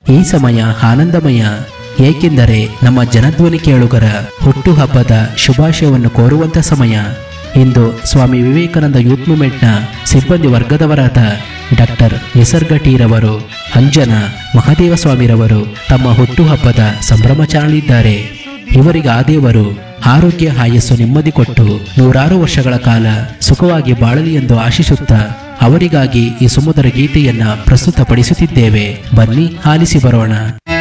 ಈ ಸಮಯ ಆನಂದಮಯ ಏಕೆಂದರೆ ನಮ್ಮ ಜನಧ್ವನಿ ಕೇಳುಗರ ಹುಟ್ಟುಹಬ್ಬದ ಶುಭಾಶಯವನ್ನು ಕೋರುವಂತ ಸಮಯ ಇಂದು ಸ್ವಾಮಿ ವಿವೇಕಾನಂದ ಯೂತ್ ಮೂವ್ಮೆಂಟ್ನ ಸಿಬ್ಬಂದಿ ವರ್ಗದವರಾದ ಡಾಕ್ಟರ್ ನಿಸರ್ಗ ಟೀರವರು ಅಂಜನಾ ಮಹಾದೇವ ಸ್ವಾಮಿರವರು ತಮ್ಮ ಹುಟ್ಟುಹಬ್ಬದ ಸಂಭ್ರಮಾಚರಣೆಯಲ್ಲಿದ್ದಾರೆ ಇವರಿಗೆ ಆ ದೇವರು ಆರೋಗ್ಯ ಆಯಸ್ಸು ನೆಮ್ಮದಿ ಕೊಟ್ಟು ನೂರಾರು ವರ್ಷಗಳ ಕಾಲ ಸುಖವಾಗಿ ಬಾಳಲಿ ಎಂದು ಆಶಿಸುತ್ತಾ ಅವರಿಗಾಗಿ ಈ ಸುಮಧುರ ಗೀತೆಯನ್ನ ಪ್ರಸ್ತುತಪಡಿಸುತ್ತಿದ್ದೇವೆ ಬನ್ನಿ ಆಲಿಸಿ ಬರೋಣ